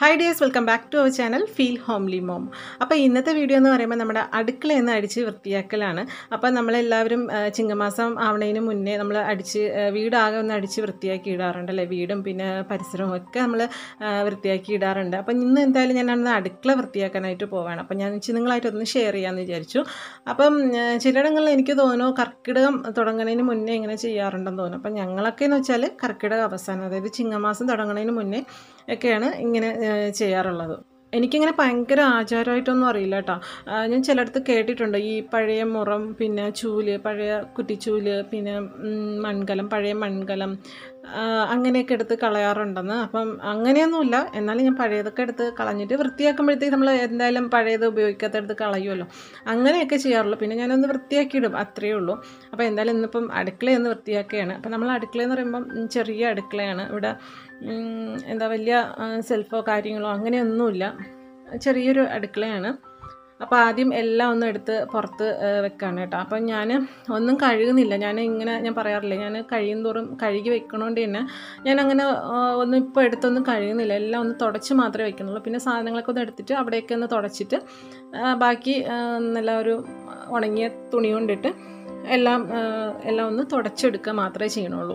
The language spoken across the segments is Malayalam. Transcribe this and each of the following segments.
hi dears welcome back to our channel feel homely mom അപ്പോൾ ഇന്നത്തെ വീഡിയോ എന്ന് പറയുമ്പോൾ നമ്മുടെ അടുക്കളയിൽ നിന്ന് അടിച്ച് വൃത്തിയാക്കലാണ് അപ്പോൾ നമ്മളെല്ലാവരും ആ, ചിങ്ങമാസം ആവണതിന് മുന്നേ നമ്മൾ അടിച്ച് ആ, വീടാകെ ഒന്ന് അടിച്ച് വൃത്തിയാക്കി ഇടാറുണ്ട് അല്ലേ വീടും പിന്നെ പരിസരവും ഒക്കെ നമ്മൾ വൃത്തിയാക്കി ഇടാറുണ്ട് അപ്പോൾ ഇന്ന് എന്തായാലും ഞാൻ അന്ന് അടുക്കള വൃത്തിയാക്കാനായിട്ട് പോവാണ് അപ്പോൾ ഞാൻ വെച്ച് നിങ്ങളായിട്ടൊന്ന് ഷെയർ ചെയ്യാമെന്ന് വിചാരിച്ചു അപ്പം ആ, ചിലയിടങ്ങളിൽ എനിക്ക് തോന്നുന്നു കർക്കിടകം തുടങ്ങുന്നതിന് മുന്നേ ഇങ്ങനെ ചെയ്യാറുണ്ടെന്ന് തോന്നുന്നു അപ്പം ഞങ്ങളൊക്കെ എന്ന് വെച്ചാൽ കർക്കിടക അവസാനം അതായത് ചിങ്ങമാസം തുടങ്ങുന്നതിന് മുന്നേ ഒക്കെയാണ് ഇങ്ങനെ ആ, ചെയ്യാറുള്ളത് എനിക്കിങ്ങനെ ഭയങ്കര ആചാരമായിട്ടൊന്നും അറിയില്ല കേട്ടോ ആ, ഞാൻ ചിലയിടത്ത് കേട്ടിട്ടുണ്ട് ഈ പഴയ മുറം പിന്നെ ചൂല് പഴയ കുറ്റിച്ചൂല് പിന്നെ ഉം, മൺകലം പഴയ മൺകലം ആ, അങ്ങനെയൊക്കെ എടുത്ത് കളയാറുണ്ടെന്ന് അപ്പം അങ്ങനെയൊന്നുമില്ല എന്നാലും ഞാൻ പഴയതൊക്കെ എടുത്ത് കളഞ്ഞിട്ട് വൃത്തിയാക്കുമ്പോഴത്തേക്ക് നമ്മൾ എന്തായാലും പഴയത് ഉപയോഗിക്കാത്തടുത്ത് കളയുമല്ലോ അങ്ങനെയൊക്കെ ചെയ്യാറുള്ളൂ പിന്നെ ഞാനൊന്ന് വൃത്തിയാക്കിയിടും അത്രയേ ഉള്ളൂ അപ്പോൾ എന്തായാലും ഇന്നിപ്പം അടുക്കളയൊന്ന് വൃത്തിയാക്കുകയാണ് അപ്പോൾ നമ്മൾ അടുക്കളയെന്ന് പറയുമ്പം ഉം, ചെറിയ അടുക്കളയാണ് ഇവിടെ ഉം, എന്താ വലിയ ആ, സെൽഫോ കാര്യങ്ങളോ അങ്ങനെയൊന്നുമില്ല ചെറിയൊരു അടുക്കളയാണ് അപ്പോൾ ആദ്യം എല്ലാം ഒന്ന് എടുത്ത് പുറത്ത് ആ, വെക്കാണ് കേട്ടോ അപ്പം ഞാൻ ഒന്നും കഴുകുന്നില്ല ഞാൻ ഇങ്ങനെ ഞാൻ പറയാറില്ലേ ഞാൻ കഴിയും തോറും കഴുകി വെക്കണോണ്ട് തന്നെ ഞാൻ അങ്ങനെ ആ, ഒന്നും ഇപ്പോൾ എടുത്തൊന്നും കഴുകുന്നില്ല എല്ലാം ഒന്ന് തുടച്ച് മാത്രമേ വെക്കുന്നുള്ളൂ പിന്നെ സാധനങ്ങളൊക്കെ ഒന്ന് എടുത്തിട്ട് അവിടെയൊക്കെ ഒന്ന് തുടച്ചിട്ട് ആ, ബാക്കി ആ, നല്ല ഒരു ഉണങ്ങിയ തുണി കൊണ്ടിട്ട് എല്ലാം ആ, എല്ലാം ഒന്ന് തുടച്ചെടുക്കുക മാത്രമേ ചെയ്യണുള്ളൂ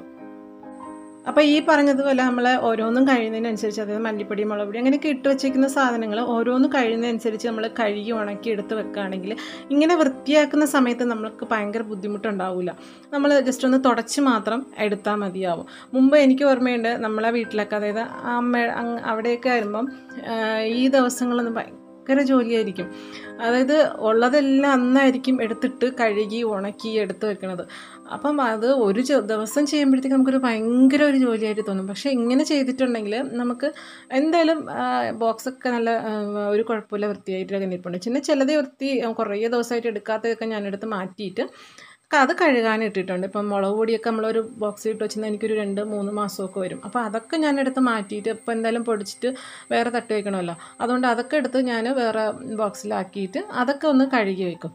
അപ്പോൾ ഈ പറഞ്ഞതുപോലെ നമ്മൾ ഓരോന്നും കഴിയുന്നതിനനുസരിച്ച് അതായത് മല്ലിപ്പൊടി മുളക് പൊടി അങ്ങനെയൊക്കെ ഇട്ട് വെച്ചേക്കുന്ന സാധനങ്ങൾ ഓരോന്നും കഴിയുന്നതനുസരിച്ച് നമ്മൾ കഴുകി ഉണക്കി എടുത്ത് വെക്കുകയാണെങ്കിൽ ഇങ്ങനെ വൃത്തിയാക്കുന്ന സമയത്ത് നമ്മൾക്ക് ഭയങ്കര ബുദ്ധിമുട്ടുണ്ടാവില്ല നമ്മൾ ജസ്റ്റ് ഒന്ന് തുടച്ച് മാത്രം എടുത്താൽ മതിയാവും മുമ്പ് എനിക്ക് ഓർമ്മയുണ്ട് നമ്മളെ വീട്ടിലൊക്കെ അതായത് അമ്മ അങ് അവിടെയൊക്കെ ആയിരുമ്പം ആ, ഈ ദിവസങ്ങളൊന്നും ഭയങ്കര ജോലിയായിരിക്കും അതായത് ഉള്ളതെല്ലാം അന്നായിരിക്കും എടുത്തിട്ട് കഴുകി ഉണക്കി എടുത്ത് വെക്കണത് അപ്പം അത് ഒരു ചെ- ദിവസം ചെയ്യുമ്പോഴത്തേക്ക് നമുക്കൊരു ഭയങ്കര ഒരു ജോലിയായിട്ട് തോന്നും പക്ഷേ ഇങ്ങനെ ചെയ്തിട്ടുണ്ടെങ്കിൽ നമുക്ക് എന്തായാലും ബോക്സൊക്കെ നല്ല ആ, ഒരു കുഴപ്പമില്ല വൃത്തിയായിട്ടൊക്കെ നിൽപ്പുണ്ട് പിന്നെ ചിലത് വൃത്തി ആ, കുറേ ദിവസമായിട്ട് എടുക്കാത്തതൊക്കെ ഞാനെടുത്ത് മാറ്റിയിട്ട് ക- അത് കഴുകാൻ ഇട്ടിട്ടുണ്ട് ഇപ്പം മുളക് പൊടിയൊക്കെ നമ്മളൊരു ബോക്സിൽ ഇട്ട് വെച്ചാൽ എനിക്കൊരു രണ്ട് മൂന്ന് മാസമൊക്കെ വരും അപ്പോൾ അതൊക്കെ ഞാൻ എടുത്ത് മാറ്റിയിട്ട് ഇപ്പോൾ എന്തായാലും പൊടിച്ചിട്ട് വേറെ തട്ട് വയ്ക്കണമല്ലോ അതുകൊണ്ട് അതൊക്കെ എടുത്ത് ഞാൻ വേറെ ബോക്സിലാക്കിയിട്ട് അതൊക്കെ ഒന്ന് കഴുകി വെക്കും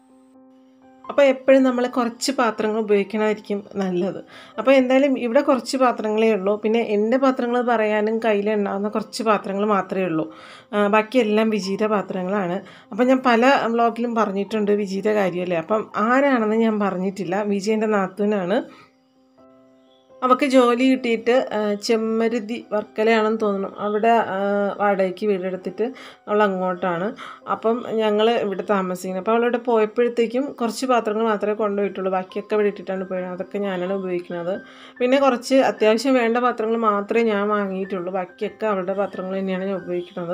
അപ്പോൾ എപ്പോഴും നമ്മൾ കുറച്ച് പാത്രങ്ങൾ ഉപയോഗിക്കണമായിരിക്കും നല്ലത് അപ്പോൾ എന്തായാലും ഇവിടെ കുറച്ച് പാത്രങ്ങളേ ഉള്ളൂ പിന്നെ എൻ്റെ പാത്രങ്ങൾ പറയാനും കയ്യിലുണ്ടാകുന്ന കുറച്ച് പാത്രങ്ങൾ മാത്രമേ ഉള്ളൂ ആ, ബാക്കിയെല്ലാം വിജീത പാത്രങ്ങളാണ് അപ്പോൾ ഞാൻ പല വ്ളോഗിലും പറഞ്ഞിട്ടുണ്ട് വിജീത കാര്യമല്ലേ അപ്പം ആരാണെന്ന് ഞാൻ പറഞ്ഞിട്ടില്ല വിജയൻ്റെ നാത്തൂനാണ് അവൾക്ക് ജോലി കിട്ടിയിട്ട് ആ, ചെമ്മരുതി വർക്കലയാണെന്ന് തോന്നുന്നു അവിടെ ആ, വാടകയ്ക്ക് വീടെടുത്തിട്ട് അവൾ അങ്ങോട്ടാണ് അപ്പം ഞങ്ങൾ ഇവിടെ താമസിക്കുന്നത് അപ്പോൾ അവളിവിടെ പോയപ്പോഴത്തേക്കും കുറച്ച് പാത്രങ്ങൾ മാത്രമേ കൊണ്ടുപോയിട്ടുള്ളൂ ബാക്കിയൊക്കെ ഇവിടെ ഇട്ടിട്ടാണ് പോയത് അതൊക്കെ ഞാനാണ് ഉപയോഗിക്കുന്നത് പിന്നെ കുറച്ച് അത്യാവശ്യം വേണ്ട പാത്രങ്ങൾ മാത്രമേ ഞാൻ വാങ്ങിയിട്ടുള്ളൂ ബാക്കിയൊക്കെ അവളുടെ പാത്രങ്ങൾ തന്നെയാണ് ഞാൻ ഉപയോഗിക്കുന്നത്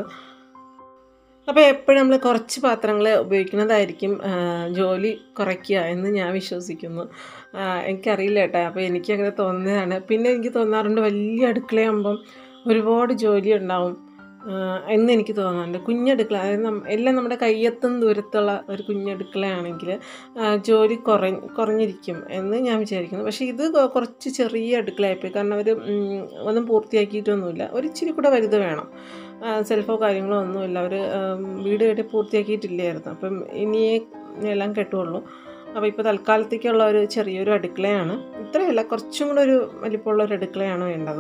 അപ്പോൾ എപ്പോഴും നമ്മൾ കുറച്ച് പാത്രങ്ങൾ ഉപയോഗിക്കുന്നതായിരിക്കും ആ, ജോലി കുറയ്ക്കുക എന്ന് ഞാൻ വിശ്വസിക്കുന്നു ആ, എനിക്കറിയില്ല കേട്ടോ അപ്പോൾ എനിക്കങ്ങനെ തോന്നുന്നതാണ് പിന്നെ എനിക്ക് തോന്നാറുണ്ട് വലിയ അടുക്കളയാകുമ്പം ഒരുപാട് ജോലി ഉണ്ടാവും ആ, എന്ന് എനിക്ക് തോന്നാറുണ്ട് കുഞ്ഞടുക്കള അതായത് നം- എല്ലാം നമ്മുടെ കയ്യെത്തും ദൂരത്തുള്ള ഒരു കുഞ്ഞടുക്കളയാണെങ്കിൽ ആ, ജോലി കുറ കുറഞ്ഞിരിക്കും എന്ന് ഞാൻ വിചാരിക്കുന്നു പക്ഷേ ഇത് കൊ- കുറച്ച് ചെറിയ അടുക്കളയായിപ്പോയി കാരണം അവർ ഒന്നും പൂർത്തിയാക്കിയിട്ടൊന്നുമില്ല ഒരു ഇച്ചിരി കൂടെ വലുത് വേണം ആ, സെൽഫോ കാര്യങ്ങളോ ഒന്നുമില്ല അവർ വീട് കെട്ടി പൂർത്തിയാക്കിയിട്ടില്ലായിരുന്നു അപ്പം ഇനിയേ എല്ലാം കെട്ടുള്ളൂ അപ്പോൾ ഇപ്പോൾ തൽക്കാലത്തേക്കുള്ള ഒരു ചെറിയൊരു അടുക്കളയാണ് ഇത്രയല്ല കുറച്ചും കൂടെ ഒരു വലിപ്പമുള്ള ഒരു അടുക്കളയാണ് വേണ്ടത്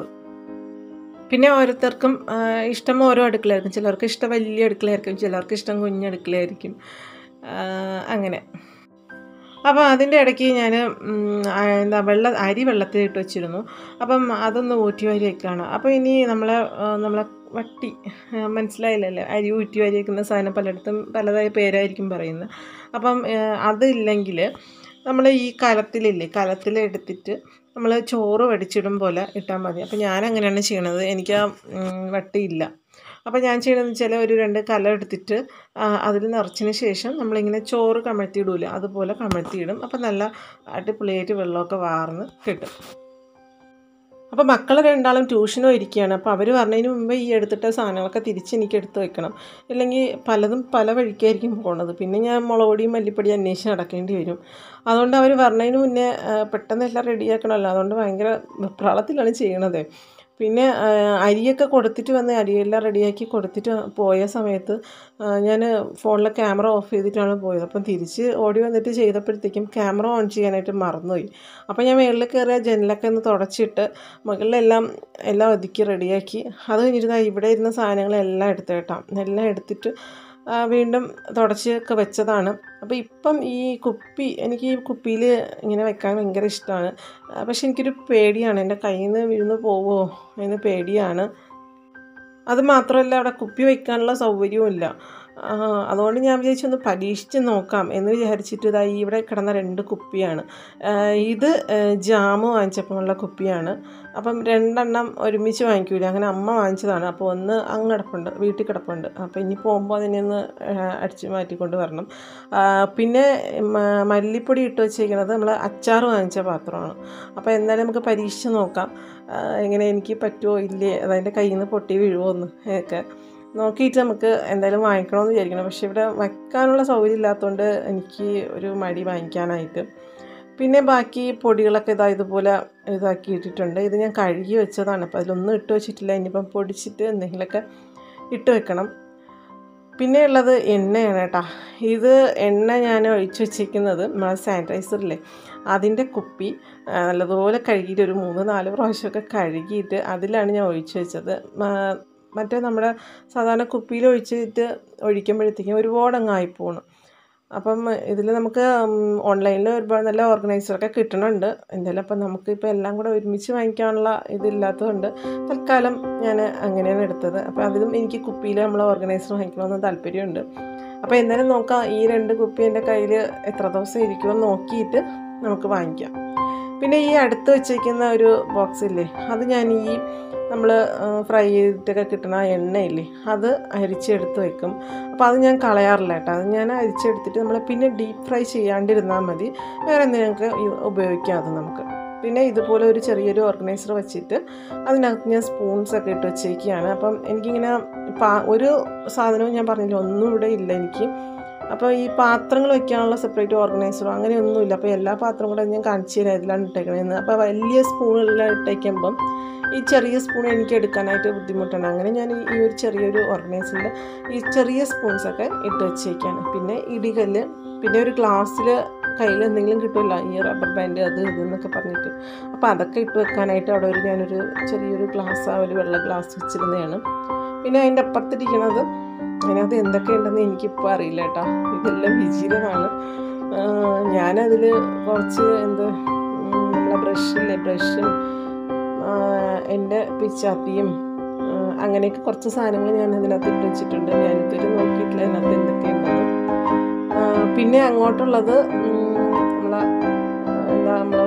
പിന്നെ ഓരോരുത്തർക്കും ആ, ഇഷ്ടം ഓരോ അടുക്കളയായിരിക്കും ചിലർക്ക് ഇഷ്ടം വലിയ അടുക്കളയായിരിക്കും ചിലർക്ക് ഇഷ്ടം കുഞ്ഞടുക്കളയായിരിക്കും ആ, അങ്ങനെ അപ്പോൾ അതിൻ്റെ ഇടയ്ക്ക് ഞാൻ എന്താ വെള്ള അരി വെള്ളത്തിൽ ഇട്ട് വെച്ചിരുന്നു അപ്പം അതൊന്ന് ഊറ്റി വാരി വെക്കുകയാണ് അപ്പോൾ ഇനി നമ്മളെ ആ, നമ്മളെ വട്ടി ആ, മനസ്സിലായില്ലല്ലേ അരി ഊറ്റി വാരി വെക്കുന്ന സാധനം പലയിടത്തും പലതായ പേരായിരിക്കും പറയുന്നത് അപ്പം ആ, അതില്ലെങ്കിൽ നമ്മൾ ഈ കലത്തിലില്ലേ കലത്തിലെടുത്തിട്ട് നമ്മൾ ചോറ് വടിച്ചിടും പോലെ ഇട്ടാൽ മതി അപ്പോൾ ഞാൻ അങ്ങനെയാണ് ചെയ്യണത് എനിക്ക് ആ ഉം, വട്ടിയില്ല അപ്പോൾ ഞാൻ ചെയ്യണമെന്ന് വെച്ചാൽ ഒരു രണ്ട് കലം എടുത്തിട്ട് അതിൽ നിറച്ചതിന് ശേഷം നമ്മളിങ്ങനെ ചോറ് കമഴ്ത്തിയിടൂല അതുപോലെ കമഴ്ത്തിയിടും അപ്പോൾ നല്ല അടിപൊളിയായിട്ട് വെള്ളമൊക്കെ വാർന്ന് കിട്ടും അപ്പോൾ മക്കൾ രണ്ടാളും ട്യൂഷനും ഇരിക്കുകയാണ് അപ്പോൾ അവർ പറഞ്ഞതിന് മുമ്പ് ഈ എടുത്തിട്ട സാധനങ്ങളൊക്കെ തിരിച്ച് എനിക്ക് എടുത്ത് വെക്കണം ഇല്ലെങ്കിൽ പലതും പല വഴിക്കായിരിക്കും പോണത് പിന്നെ ഞാൻ മുളക് പൊടിയും മല്ലിപ്പൊടിയും അന്വേഷിച്ച് നടക്കേണ്ടി വരും അതുകൊണ്ട് അവർ പറഞ്ഞതിന് മുന്നേ ആ, പെട്ടെന്ന് എല്ലാം റെഡിയാക്കണമല്ലോ അതുകൊണ്ട് ഭയങ്കര വെപ്രാളത്തിലാണ് ചെയ്യണത് പിന്നെ ആ, അരിയൊക്കെ കൊടുത്തിട്ട് വന്ന് അരിയെല്ലാം റെഡിയാക്കി കൊടുത്തിട്ട് പോയ സമയത്ത് ഞാൻ ഫോണിലെ ക്യാമറ ഓഫ് ചെയ്തിട്ടാണ് പോയത് അപ്പം തിരിച്ച് ഓടി വന്നിട്ട് ചെയ്തപ്പോഴത്തേക്കും ക്യാമറ ഓൺ ചെയ്യാനായിട്ട് മറന്നുപോയി അപ്പം ഞാൻ മുകളിൽ കയറിയ ജനലൊക്കെ ഒന്ന് തുടച്ചിട്ട് മുകളിലെല്ലാം എല്ലാം ഒതുക്കി റെഡിയാക്കി അത് കഴിഞ്ഞിട്ട് ദാ ഇവിടെ ഇരുന്ന സാധനങ്ങളെല്ലാം എടുത്ത് കേട്ടോ എല്ലാം എടുത്തിട്ട് ആ, വീണ്ടും തുടച്ചൊക്കെ വെച്ചതാണ് അപ്പോൾ ഇപ്പം ഈ കുപ്പി എനിക്ക് ഈ കുപ്പിയിൽ ഇങ്ങനെ വെക്കാൻ ഭയങ്കര ഇഷ്ടമാണ് പക്ഷെ എനിക്കൊരു പേടിയാണ് എൻ്റെ കയ്യിൽ നിന്ന് വീഴുന്നു പോവോ എന്ന് പേടിയാണ് അത് മാത്രമല്ല അവിടെ കുപ്പി വയ്ക്കാനുള്ള സൗകര്യവും ഇല്ല ആ, അതുകൊണ്ട് ഞാൻ വിചാരിച്ചു ഒന്ന് പരീക്ഷിച്ച് നോക്കാം എന്ന് വിചാരിച്ചിട്ട് ഇതാ ഇവിടെ കിടന്ന രണ്ട് കുപ്പിയാണ് ആ, ഇത് ആ, ജാമ് വാങ്ങിച്ചപ്പോഴുള്ള കുപ്പിയാണ് അപ്പം രണ്ടെണ്ണം ഒരുമിച്ച് വാങ്ങിക്കൂല അങ്ങനെ അമ്മ വാങ്ങിച്ചതാണ് അപ്പോൾ ഒന്ന് അങ്ങ് കിടപ്പുണ്ട് വീട്ടിൽ കിടപ്പുണ്ട് അപ്പോൾ ഇനി പോകുമ്പോൾ അതിനെ ഒന്ന് ആ, അടിച്ച് മാറ്റിക്കൊണ്ട് വരണം ആ, പിന്നെ മ- മല്ലിപ്പൊടി ഇട്ട് വെച്ചിരിക്കുന്നത് നമ്മൾ അച്ചാർ വാങ്ങിച്ച പാത്രമാണ് അപ്പോൾ എന്തായാലും നമുക്ക് പരീക്ഷിച്ച് നോക്കാം ആ, എങ്ങനെ എനിക്ക് പറ്റുമോ ഇല്ലേ അതതിൻ്റെ കയ്യിൽ നിന്ന് പൊട്ടി വീഴുമോ എന്ന് ഒക്കെ നോക്കിയിട്ട് നമുക്ക് എന്തായാലും വാങ്ങിക്കണമെന്ന് വിചാരിക്കണം പക്ഷേ ഇവിടെ വെക്കാനുള്ള സൗകര്യം ഇല്ലാത്തതുകൊണ്ട് എനിക്ക് ഒരു മടി വാങ്ങിക്കാനായിട്ട് പിന്നെ ബാക്കി പൊടികളൊക്കെ ഇതാ ഇതുപോലെ ഇതാക്കി ഇട്ടിട്ടുണ്ട് ഇത് ഞാൻ കഴുകി വെച്ചതാണ് അപ്പോൾ അതിലൊന്നും ഇട്ട് വെച്ചിട്ടില്ല ഇനിയിപ്പം പൊടിച്ചിട്ട് എന്തെങ്കിലുമൊക്കെ ഇട്ട് വെക്കണം പിന്നെ ഉള്ളത് എണ്ണയാണ് കേട്ടോ ഇത് എണ്ണ ഞാൻ ഒഴിച്ച് വെച്ചിരിക്കുന്നത് നമ്മളെ സാനിറ്റൈസറില്ലേ അതിൻ്റെ കുപ്പി ആ, നല്ലതുപോലെ കഴുകിയിട്ട് ഒരു മൂന്ന് നാല് പ്രാവശ്യമൊക്കെ കഴുകിയിട്ട് അതിലാണ് ഞാൻ ഒഴിച്ച് വെച്ചത് മ- മറ്റേ നമ്മുടെ സാധാരണ കുപ്പിയിൽ ഒഴിച്ചിട്ട് ഒഴിക്കുമ്പോഴത്തേക്കും ഒരുപാട് അങ്ങ് ആയിപ്പോണ് അപ്പം ഇതിൽ നമുക്ക് ഓൺലൈനിൽ ഒരുപാട് നല്ല ഓർഗനൈസറൊക്കെ കിട്ടണുണ്ട് എന്തായാലും അപ്പം നമുക്ക് ഇപ്പോൾ എല്ലാം കൂടെ ഒരുമിച്ച് വാങ്ങിക്കാനുള്ള ഇതില്ലാത്തതുകൊണ്ട് തൽക്കാലം ഞാൻ അങ്ങനെയാണ് എടുത്തത് അപ്പോൾ അതിലും എനിക്ക് കുപ്പിയിൽ നമ്മൾ ഓർഗനൈസർ വാങ്ങിക്കണമെന്ന് താല്പര്യമുണ്ട് അപ്പോൾ എന്തായാലും നോക്കാം ഈ രണ്ട് കുപ്പി എൻ്റെ കയ്യിൽ എത്ര ദിവസം ഇരിക്കുമെന്ന് നോക്കിയിട്ട് നമുക്ക് വാങ്ങിക്കാം പിന്നെ ഈ അടുത്ത് വെച്ചേക്കുന്ന ഒരു ബോക്സ് ഇല്ലേ അത് ഞാൻ ഈ നമ്മൾ ഫ്രൈ ചെയ്തിട്ടൊക്കെ കിട്ടുന്ന ആ എണ്ണയില്ലേ അത് അരിച്ചെടുത്ത് വെക്കും അപ്പോൾ അത് ഞാൻ കളയാറില്ല കേട്ടോ അത് ഞാൻ അരിച്ചെടുത്തിട്ട് നമ്മൾ പിന്നെ ഡീപ്പ് ഫ്രൈ ചെയ്യാണ്ടിരുന്നാൽ മതി വേറെ എന്തിനൊക്കെ ഉപയോഗിക്കാം അത് നമുക്ക് പിന്നെ ഇതുപോലെ ഒരു ചെറിയൊരു ഓർഗനൈസർ വെച്ചിട്ട് അതിനകത്ത് ഞാൻ സ്പൂൺസ് ഒക്കെ ഇട്ട് വെച്ചേക്കുകയാണ് അപ്പം എനിക്കിങ്ങനെ പാ ഒരു സാധനവും ഞാൻ പറഞ്ഞില്ല ഒന്നും ഇവിടെ ഇല്ല എനിക്ക് അപ്പോൾ ഈ പാത്രങ്ങൾ വെക്കാനുള്ള സെപ്പറേറ്റ് ഓർഗനൈസറോ അങ്ങനെയൊന്നുമില്ല അപ്പോൾ എല്ലാ പാത്രം കൂടെ ഞാൻ കാണിച്ചു തരാം ഇതിലാണ് ഇട്ടേക്കണതെന്ന് അപ്പോൾ വലിയ സ്പൂണെല്ലാം ഇട്ടേക്കുമ്പം ഈ ചെറിയ സ്പൂൺ എനിക്ക് എടുക്കാനായിട്ട് ബുദ്ധിമുട്ടുണ്ട് അങ്ങനെ ഞാൻ ഈ ഈ ഒരു ചെറിയൊരു ഓർഗനൈസറിൽ ഈ ചെറിയ സ്പൂൺസൊക്കെ ഇട്ട് വെച്ചേക്കാണ് പിന്നെ ഇടികല്ല് പിന്നെ ഒരു ഗ്ലാസ്സിൽ കയ്യിൽ എന്തെങ്കിലും കിട്ടുമല്ലോ ഈ റബ്ബർ ബാൻഡ് അത് ഇത് എന്നൊക്കെ പറഞ്ഞിട്ട് അപ്പോൾ അതൊക്കെ ഇട്ട് വെക്കാനായിട്ട് അവിടെ ഒരു ഞാനൊരു ചെറിയൊരു ഗ്ലാസ് ആ ഒരു വെള്ള ഗ്ലാസ് വെച്ചിരുന്നതാണ് പിന്നെ അതിൻ്റെ അപ്പുറത്തിരിക്കണത് അതിനകത്ത് എന്തൊക്കെ ഉണ്ടെന്ന് എനിക്കിപ്പോൾ അറിയില്ല കേട്ടോ ഇതെല്ലാം വിചിരമാണ് ഞാനതിൽ കുറച്ച് എന്ത് ഉം, നമ്മളെ ബ്രഷില്ലേ ബ്രഷും എൻ്റെ പിച്ചാത്തിയും ആ, അങ്ങനെയൊക്കെ കുറച്ച് സാധനങ്ങൾ ഞാൻ അതിനകത്ത് ഇട്ട് വെച്ചിട്ടുണ്ട് ഞാനിതുവരെ നോക്കിയിട്ടില്ല അതിനകത്ത് എന്തൊക്കെയുണ്ടെന്ന് ആ, പിന്നെ അങ്ങോട്ടുള്ളത് ഉം, നമ്മളെ ആ, എന്താ നമ്മൾ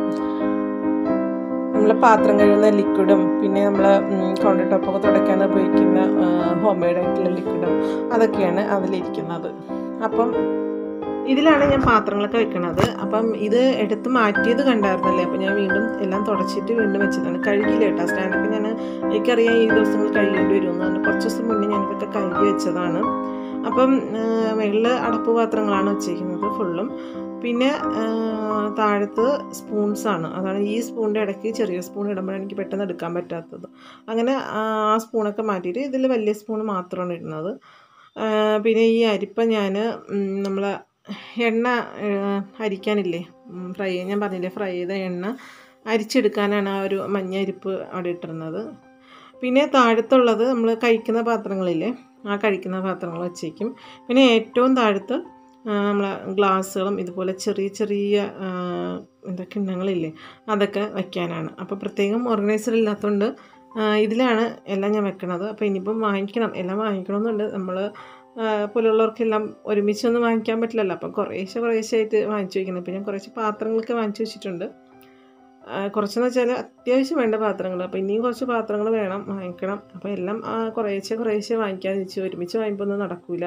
നമ്മളെ പാത്രം കഴുകുന്ന ലിക്വിഡും പിന്നെ നമ്മൾ കൗണ്ടർ ടോപ്പൊക്കെ തുടയ്ക്കാൻ ഉപയോഗിക്കുന്ന ഹോം മെയ്ഡ് ആയിട്ടുള്ള ലിക്വിഡും അതൊക്കെയാണ് അതിലിരിക്കുന്നത് അപ്പം ഇതിലാണ് ഞാൻ പാത്രങ്ങളൊക്കെ വെക്കണത് അപ്പം ഇത് എടുത്ത് മാറ്റിയത് കണ്ടായിരുന്നല്ലേ അപ്പം ഞാൻ വീണ്ടും എല്ലാം തുടച്ചിട്ട് വീണ്ടും വെച്ചതാണ് കഴുകിയില്ല കേട്ടോ സ്റ്റാൻഡൊക്കെ ഞാൻ എനിക്കറിയാം ഈ ദിവസങ്ങൾ കഴുകേണ്ടി വരുമെന്ന് പറഞ്ഞു കുറച്ച് ദിവസം മുന്നേ ഞാനിതൊക്കെ കഴുകി വെച്ചതാണ് അപ്പം മുകളിൽ അടപ്പ് പാത്രങ്ങളാണ് വെച്ചിരിക്കുന്നത് ഫുള്ളും പിന്നെ ആ, താഴത്ത് സ്പൂൺസാണ് അതാണ് ഈ സ്പൂണിൻ്റെ ഇടയ്ക്ക് ചെറിയ സ്പൂൺ ഇടുമ്പോഴാണ് എനിക്ക് പെട്ടെന്ന് എടുക്കാൻ പറ്റാത്തത് അങ്ങനെ ആ ആ സ്പൂണൊക്കെ മാറ്റിയിട്ട് ഇതിൽ വലിയ സ്പൂൺ മാത്രമാണ് ഇടുന്നത് ആ, പിന്നെ ഈ അരിപ്പ ഞാൻ നമ്മൾ എണ്ണ ആ, അരിക്കാനില്ലേ ഉം, ഫ്രൈ ഞാൻ പറഞ്ഞില്ലേ ഫ്രൈ ചെയ്ത എണ്ണ അരിച്ചെടുക്കാനാണ് ആ ഒരു മഞ്ഞ അരിപ്പ് അവിടെ ഇട്ടിരുന്നത് പിന്നെ താഴത്തുള്ളത് നമ്മൾ കഴിക്കുന്ന പാത്രങ്ങളില്ലേ ആ കഴിക്കുന്ന പാത്രങ്ങൾ വച്ചേക്കും പിന്നെ ഏറ്റവും താഴത്ത് നമ്മൾ ഗ്ലാസ്സുകളും ഇതുപോലെ ചെറിയ ചെറിയ ആ, എന്താ കിണ്ണങ്ങളില്ലേ അതൊക്കെ വയ്ക്കാനാണ് അപ്പോൾ പ്രത്യേകം ഓർഗനൈസർ ഇല്ലാത്തതുകൊണ്ട് ആ, ഇതിലാണ് എല്ലാം ഞാൻ വെക്കണത് അപ്പോൾ ഇനിയിപ്പം വാങ്ങിക്കണം എല്ലാം വാങ്ങിക്കണമെന്നുണ്ട് നമ്മൾ പോലുള്ളവർക്കെല്ലാം ഒരുമിച്ചൊന്നും വാങ്ങിക്കാൻ പറ്റില്ലല്ലോ അപ്പം കുറേശ്ശെ കുറേശ്ശെ ആയിട്ട് വാങ്ങിച്ചു വയ്ക്കുന്നത് ഇപ്പം ഞാൻ കുറച്ച് പാത്രങ്ങളൊക്കെ വാങ്ങിച്ചു വെച്ചിട്ടുണ്ട് ആ, കുറച്ചെന്ന് വെച്ചാൽ അത്യാവശ്യം വേണ്ട പാത്രങ്ങൾ അപ്പോൾ ഇനിയും കുറച്ച് പാത്രങ്ങൾ വേണം വാങ്ങിക്കണം അപ്പോൾ എല്ലാം ആ, കുറേശ്ശെ കുറേശ്ശെ വാങ്ങിക്കാൻ വെച്ച് ഒരുമിച്ച് വാങ്ങിപ്പോൾ ഒന്നും നടക്കൂല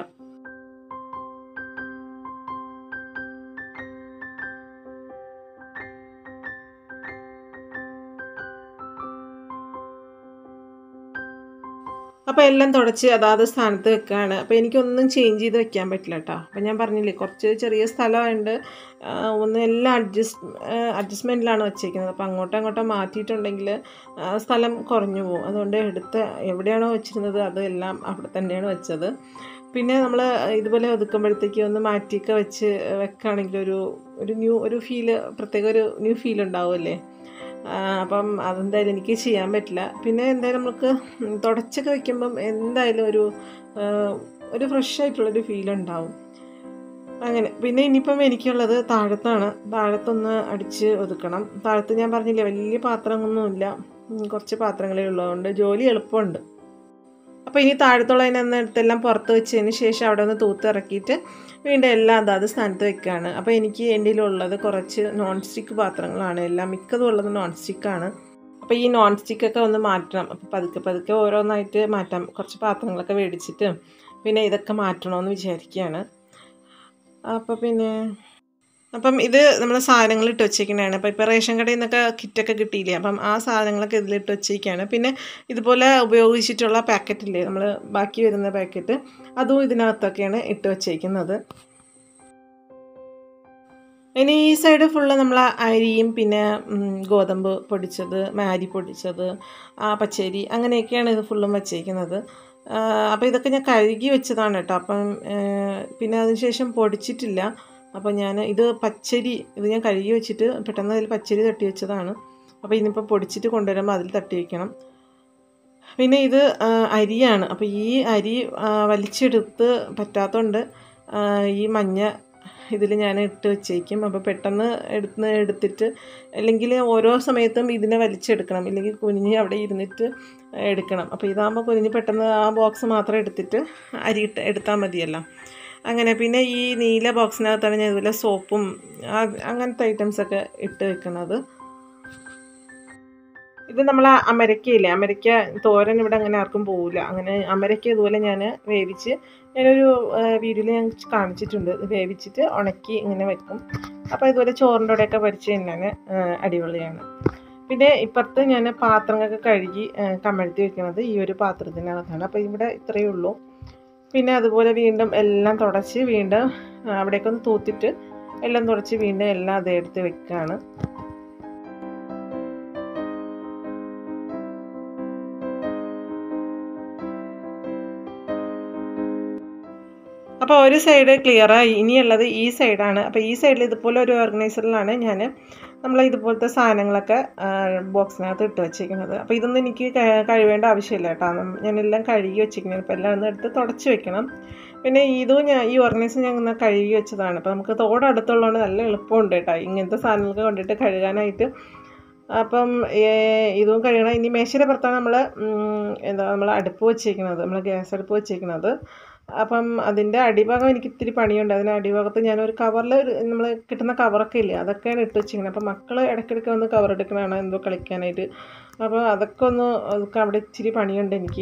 അപ്പോൾ എല്ലാം തുടച്ച് അതാത് സ്ഥാനത്ത് വെക്കുകയാണ് അപ്പോൾ എനിക്കൊന്നും ചേഞ്ച് ചെയ്ത് വെക്കാൻ പറ്റില്ല കേട്ടോ അപ്പോൾ ഞാൻ പറഞ്ഞില്ലേ കുറച്ച് ചെറിയ സ്ഥലമായതുകൊണ്ട് ആ, ഒന്ന് എല്ലാം അഡ്ജസ്റ്റ് അഡ്ജസ്റ്റ്മെൻറ്റിലാണ് വെച്ചേക്കുന്നത് അപ്പോൾ അങ്ങോട്ടും അങ്ങോട്ടും മാറ്റിയിട്ടുണ്ടെങ്കിൽ ആ, സ്ഥലം കുറഞ്ഞു പോകും അതുകൊണ്ട് എടുത്ത് എവിടെയാണോ വെച്ചിരുന്നത് അതെല്ലാം അവിടെ തന്നെയാണ് വെച്ചത് പിന്നെ നമ്മൾ ഇതുപോലെ ഒതുക്കുമ്പോഴത്തേക്ക് ഒന്ന് മാറ്റിയൊക്കെ വെച്ച് വെക്കുകയാണെങ്കിൽ ഒരു ഒരു ന്യൂ ഒരു ഫീല് പ്രത്യേക ഒരു ന്യൂ ഫീൽ ഉണ്ടാവുമല്ലേ ആ, അപ്പം അതെന്തായാലും എനിക്ക് ചെയ്യാൻ പറ്റില്ല പിന്നെ എന്തായാലും നമുക്ക് തുടച്ചൊക്കെ വെക്കുമ്പം എന്തായാലും ഒരു ആ, ഒരു ഫ്രഷ് ആയിട്ടുള്ളൊരു ഫീൽ ഉണ്ടാവും അങ്ങനെ പിന്നെ ഇനിയിപ്പം എനിക്കുള്ളത് താഴത്താണ് താഴത്തൊന്ന് അടിച്ച് ഒതുക്കണം താഴത്ത് ഞാൻ പറഞ്ഞില്ലേ വലിയ പാത്രമൊന്നുമില്ല ഉം, കുറച്ച് പാത്രങ്ങളേ ഉള്ളതുകൊണ്ട് ജോലി എളുപ്പമുണ്ട് അപ്പോൾ ഇനി താഴത്തുള്ളതിനൊന്ന് എടുത്തെല്ലാം പുറത്ത് വെച്ചതിന് ശേഷം അവിടെ ഒന്ന് തൂത്തിറക്കിയിട്ട് വീണ്ടും എല്ലാം അതാത് സ്ഥാനത്ത് വെക്കുകയാണ് അപ്പോൾ എനിക്ക് എൻ്റെ ഉള്ളത് കുറച്ച് നോൺ സ്റ്റിക്ക് പാത്രങ്ങളാണ് എല്ലാം മിക്കതും ഉള്ളത് നോൺ സ്റ്റിക്കാണ് അപ്പോൾ ഈ നോൺ സ്റ്റിക്കൊക്കെ ഒന്ന് മാറ്റണം അപ്പോൾ പതുക്കെ പതുക്കെ ഓരോന്നായിട്ട് മാറ്റാം കുറച്ച് പാത്രങ്ങളൊക്കെ മേടിച്ചിട്ട് പിന്നെ ഇതൊക്കെ മാറ്റണമെന്ന് വിചാരിക്കുകയാണ് അപ്പോൾ പിന്നെ അപ്പം ഇത് നമ്മൾ സാധനങ്ങൾ ഇട്ട് വെച്ചേക്കുന്നതാണ് അപ്പോൾ ഇപ്പോൾ റേഷൻ കടയിൽ നിന്നൊക്കെ കിറ്റൊക്കെ കിട്ടിയില്ലേ അപ്പം ആ സാധനങ്ങളൊക്കെ ഇതിലിട്ട് വെച്ചേക്കാണ് പിന്നെ ഇതുപോലെ ഉപയോഗിച്ചിട്ടുള്ള പാക്കറ്റില്ലേ നമ്മൾ ബാക്കി വരുന്ന പാക്കറ്റ് അതും ഇതിനകത്തൊക്കെയാണ് ഇട്ട് വെച്ചേക്കുന്നത് ഇനി ഈ സൈഡ് ഫുള്ള് നമ്മൾ അരിയും പിന്നെ ഉം, ഗോതമ്പ് പൊടിച്ചത് മാരി പൊടിച്ചത് ആ പച്ചരി അങ്ങനെയൊക്കെയാണ് ഇത് ഫുള്ളും വെച്ചേക്കുന്നത് അപ്പോൾ ഇതൊക്കെ ഞാൻ കഴുകി വെച്ചതാണ് കേട്ടോ അപ്പം ആ, പിന്നെ അതിനുശേഷം പൊടിച്ചിട്ടില്ല അപ്പോൾ ഞാൻ ഇത് പച്ചരി ഇത് ഞാൻ കഴുകി വെച്ചിട്ട് പെട്ടെന്ന് അതിൽ പച്ചരി തട്ടി വെച്ചതാണ് അപ്പോൾ ഇനിയിപ്പോൾ പൊടിച്ചിട്ട് കൊണ്ടുവരുമ്പോൾ അതിൽ തട്ടി വയ്ക്കണം പിന്നെ ഇത് ആ, അരിയാണ് അപ്പോൾ ഈ അരി ആ, വലിച്ചെടുത്ത് പറ്റാത്തതുകൊണ്ട് ആ, ഈ മഞ്ഞ ഇതിൽ ഞാൻ ഇട്ട് വെച്ചേക്കും അപ്പോൾ പെട്ടെന്ന് എടുത്ത് എടുത്തിട്ട് അല്ലെങ്കിൽ ഓരോ സമയത്തും ഇതിനെ വലിച്ചെടുക്കണം ഇല്ലെങ്കിൽ കുഞ്ഞ് അവിടെ ഇരുന്നിട്ട് എടുക്കണം അപ്പോൾ ഇതാകുമ്പോൾ കുഞ്ഞ് പെട്ടെന്ന് ആ ബോക്സ് മാത്രം എടുത്തിട്ട് അരി ഇട്ട് എടുത്താൽ മതിയല്ലോ അങ്ങനെ പിന്നെ ഈ നീല ബോക്സിനകത്താണ് ഞാൻ ഇതുപോലെ സോപ്പും ആ- അങ്ങനത്തെ ഐറ്റംസൊക്കെ ഇട്ട് വെക്കുന്നത് ഇത് നമ്മൾ അമരക്കയില്ലേ അമരക്ക തോരൻ ഇവിടെ അങ്ങനെ ആർക്കും പോവില്ല അങ്ങനെ അമരക്ക ഇതുപോലെ ഞാൻ വേവിച്ച് ഞാനൊരു വീഡിയോയിൽ ഞാൻ കാണിച്ചിട്ടുണ്ട് ഇത് വേവിച്ചിട്ട് ഉണക്കി ഇങ്ങനെ വെക്കും അപ്പോൾ ഇതുപോലെ ചോറിൻ്റെ കൂടെയൊക്കെ പരിച്ച് തിന്നാൻ അടിപൊളിയാണ് പിന്നെ ഇപ്പുറത്ത് ഞാൻ പാത്രങ്ങളൊക്കെ കഴുകി ആ, കമഴ്ത്തി വെക്കുന്നത് ഈ ഒരു പാത്രത്തിനകത്താണ് അപ്പോൾ ഇവിടെ ഇത്രയേ ഉള്ളൂ പിന്നെ അതുപോലെ വീണ്ടും എല്ലാം തുടച്ച് വീണ്ടും ആ, അവിടേക്ക് ഒന്ന് തൂത്തിട്ട് എല്ലാം തുടച്ച് വീണ്ടും എല്ലാം അതേ എടുത്ത് വെക്കുകയാണ് അപ്പോൾ ഒരു സൈഡ് ക്ലിയറായി ഇനിയുള്ളത് ഈ സൈഡാണ് അപ്പോൾ ഈ സൈഡിൽ ഇതുപോലെ ഒരു ഓർഗനൈസറിലാണ് ഞാൻ നമ്മൾ ഇതുപോലത്തെ സാധനങ്ങളൊക്കെ ബോക്സിനകത്ത് ഇട്ട് വെച്ചിരിക്കുന്നത് അപ്പോൾ ഇതൊന്നും എനിക്ക് ക- കഴുകേണ്ട ആവശ്യമില്ല കേട്ടോ നം- ഞാനെല്ലാം കഴുകി വെച്ചിരിക്കുന്നത് അപ്പോൾ എല്ലാം ഒന്ന് എടുത്ത് തുടച്ച് വെക്കണം പിന്നെ ഇതും ഞാൻ ഈ ഓർഗനൈസർ ഞാൻ ഒന്ന് കഴുകി വെച്ചതാണ് അപ്പോൾ നമുക്ക് തോടടുത്തുള്ളതുകൊണ്ട് നല്ല എളുപ്പമുണ്ട് കേട്ടോ ഇങ്ങനത്തെ സാധനങ്ങളൊക്കെ കൊണ്ടിട്ട് കഴുകാനായിട്ട് അപ്പം ഏ- ഇതും കഴുകണം ഇനി മേശയുടെ പുറത്താണ് നമ്മൾ എന്താ നമ്മൾ അടുപ്പ് വെച്ചേക്കുന്നത് നമ്മൾ ഗ്യാസ് അടുപ്പ് വെച്ചേക്കുന്നത് അപ്പം അതിൻ്റെ അടിഭാഗം എനിക്ക് ഇത്തിരി പണിയുണ്ട് അതിന് അടിഭാഗത്ത് ഞാനൊരു കവറിൽ നമ്മൾ കിട്ടുന്ന കവറൊക്കെ ഇല്ലേ അതൊക്കെയാണ് ഇട്ട് വെച്ചിരിക്കുന്നത് അപ്പം മക്കൾ ഇടയ്ക്കിടയ്ക്ക് വന്ന് കവർ എടുക്കണതാണ് എന്തോ കളിക്കാനായിട്ട് അപ്പോൾ അതൊക്കെ ഒന്ന് അതൊക്കെ അവിടെ ഇച്ചിരി പണിയുണ്ട് എനിക്ക്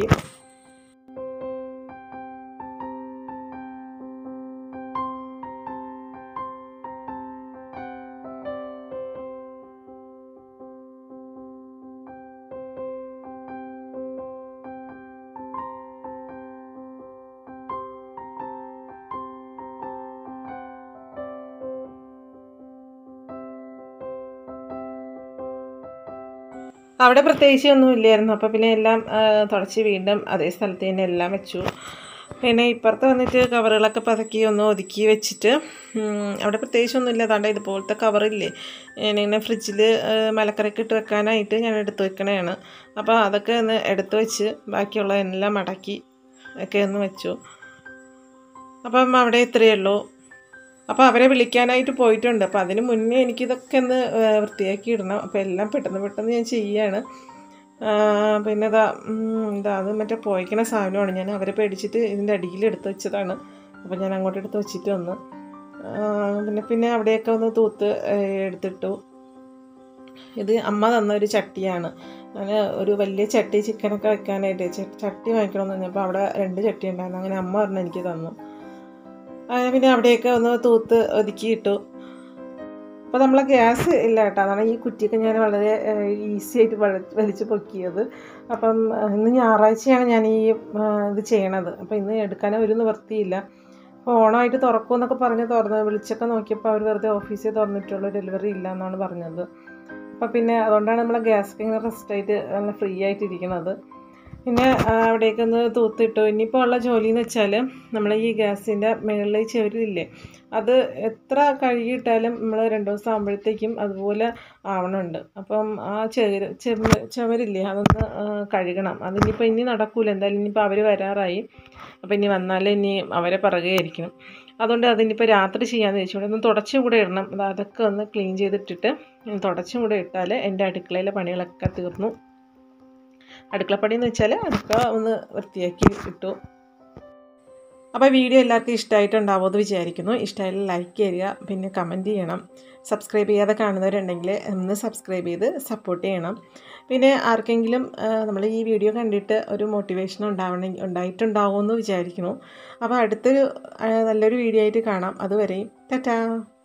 അവിടെ പ്രത്യേകിച്ച് ഒന്നും ഇല്ലായിരുന്നു അപ്പോൾ പിന്നെ എല്ലാം ആ, തുടച്ച് വീണ്ടും അതേ സ്ഥലത്ത് തന്നെ എല്ലാം വെച്ചു പിന്നെ ഇപ്പുറത്ത് വന്നിട്ട് കവറുകളൊക്കെ പതുക്കി ഒന്ന് ഒതുക്കി വെച്ചിട്ട് ഉം, അവിടെ പ്രത്യേകിച്ചൊന്നും ഇല്ല അതാണ്ട് ഇതുപോലത്തെ കവറില്ലേ ഞാനിങ്ങനെ ഫ്രിഡ്ജിൽ മലക്കറിക്ക് ഇട്ട് വെക്കാനായിട്ട് ഞാൻ എടുത്ത് വെക്കണതാണ് അപ്പോൾ അതൊക്കെ ഒന്ന് എടുത്ത് വെച്ച് ബാക്കിയുള്ള എല്ലാം മടക്കി ഒക്കെ ഒന്ന് വെച്ചു അപ്പം അവിടെ ഇത്രയേ ഉള്ളൂ അപ്പോൾ അവരെ വിളിക്കാനായിട്ട് പോയിട്ടുണ്ട് അപ്പോൾ അതിന് മുന്നേ എനിക്കിതൊക്കെ ഒന്ന് ആ, വൃത്തിയാക്കി ഇടണം അപ്പോൾ എല്ലാം പെട്ടെന്ന് പെട്ടെന്ന് ഞാൻ ചെയ്യാണ് ആ, പിന്നെ ഇതാ ഉം, ഇതാ അത് മറ്റേ പോയിക്കണ സാധനമാണ് ഞാൻ അവരെ പേടിച്ചിട്ട് ഇതിൻ്റെ അടിയിൽ എടുത്ത് വെച്ചതാണ് അപ്പോൾ ഞാൻ അങ്ങോട്ട് എടുത്ത് വെച്ചിട്ട് വന്നു ആ, പിന്നെ പിന്നെ അവിടെയൊക്കെ ഒന്ന് തൂത്ത് ഏ, എടുത്തിട്ടു ഇത് അമ്മ തന്ന ഒരു ചട്ടിയാണ് ഞാൻ ഒരു വലിയ ചട്ടി ചിക്കനൊക്കെ വെക്കാനായിട്ട് ച- ചട്ടി വാങ്ങിക്കണമെന്ന് പറഞ്ഞപ്പോൾ അവിടെ രണ്ട് ചട്ടി ഉണ്ടായിരുന്നു അങ്ങനെ അമ്മ പറഞ്ഞ് എനിക്ക് തന്നു അങ്ങനെ പിന്നെ അവിടെയൊക്കെ ഒന്ന് തൂത്ത് ഒതുക്കിയിട്ടു അപ്പോൾ അപ്പോൾ നമ്മളെ ഗ്യാസ് ഇല്ല കേട്ടോ അതാണ് ഈ കുറ്റിയൊക്കെ ഞാൻ വളരെ ഈസി ആയിട്ട് വള വലിച്ച് പൊക്കിയത് അപ്പം ആ, ഇന്ന് ഞായറാഴ്ചയാണ് ഞാൻ ഈ ആ, ഇത് ചെയ്യണത് അപ്പോൾ ഇന്ന് എടുക്കാൻ ഒരു നിവൃത്തിയില്ല അപ്പോൾ ഓണമായിട്ട് തുറക്കുമെന്നൊക്കെ പറഞ്ഞ് തുറന്ന് വിളിച്ചൊക്കെ നോക്കിയപ്പോൾ അവർ വെറുതെ ഓഫീസിൽ തുറന്നിട്ടുള്ളൂ ഡെലിവറി ഇല്ല എന്നാണ് പറഞ്ഞത് അപ്പോൾ പിന്നെ അതുകൊണ്ടാണ് നമ്മളെ ഗ്യാസ് ഇങ്ങനെ റെസ്റ്റായിട്ട് നല്ല ഫ്രീ ആയിട്ടിരിക്കുന്നത് പിന്നെ ആ, അവിടേക്കൊന്ന് തൂത്തിട്ടു ഇനിയിപ്പോൾ ഉള്ള ജോലി എന്ന് വെച്ചാൽ നമ്മൾ ഈ ഗ്യാസിൻ്റെ മുകളിൽ ചുവരില്ലേ അത് എത്ര കഴുകിയിട്ടാലും നമ്മൾ രണ്ട് ദിവസം ആകുമ്പോഴത്തേക്കും അതുപോലെ ആവണുണ്ട് അപ്പം ആ ചെവര് ചെമ്മ ചുവരില്ലേ അതൊന്ന് ആ, കഴുകണം അതിനിപ്പോൾ ഇനി നടക്കൂല എന്തായാലും ഇനിയിപ്പോൾ അവർ വരാറായി അപ്പോൾ ഇനി വന്നാൽ ഇനി അവരെ പിറകെ ആയിരിക്കണം അതുകൊണ്ട് അതിനിപ്പോൾ രാത്രി ചെയ്യാമെന്ന് വെച്ചുകൊണ്ട് ഒന്ന് തുടച്ചും കൂടെ ഇടണം അത് അതൊക്കെ ഒന്ന് ക്ലീൻ ചെയ്തിട്ടിട്ട് തുടച്ചും കൂടെ ഇട്ടാൽ എൻ്റെ അടുക്കളയിലെ പണികളൊക്കെ തീർന്നു അടുക്കളപ്പണി എന്ന് വെച്ചാൽ അടുക്കള ഒന്ന് വൃത്തിയാക്കി ഇട്ടു അപ്പോൾ വീഡിയോ എല്ലാവർക്കും ഇഷ്ടമായിട്ടുണ്ടാവുമെന്ന് വിചാരിക്കുന്നു ഇഷ്ടമായാലും ലൈക്ക് ചെയ്യുക പിന്നെ കമൻറ്റ് ചെയ്യണം സബ്സ്ക്രൈബ് ചെയ്യാതെ കാണുന്നവരുണ്ടെങ്കിൽ ഒന്ന് സബ്സ്ക്രൈബ് ചെയ്ത് സപ്പോർട്ട് ചെയ്യണം പിന്നെ ആർക്കെങ്കിലും നമ്മൾ ഈ വീഡിയോ കണ്ടിട്ട് ഒരു മോട്ടിവേഷൻ ഉണ്ടാവണമെങ്കിൽ ഉണ്ടായിട്ടുണ്ടാവുമെന്ന് വിചാരിക്കുന്നു അപ്പോൾ അടുത്തൊരു ആ, നല്ലൊരു വീഡിയോ ആയിട്ട് കാണാം അതുവരെയും ടാറ്റാ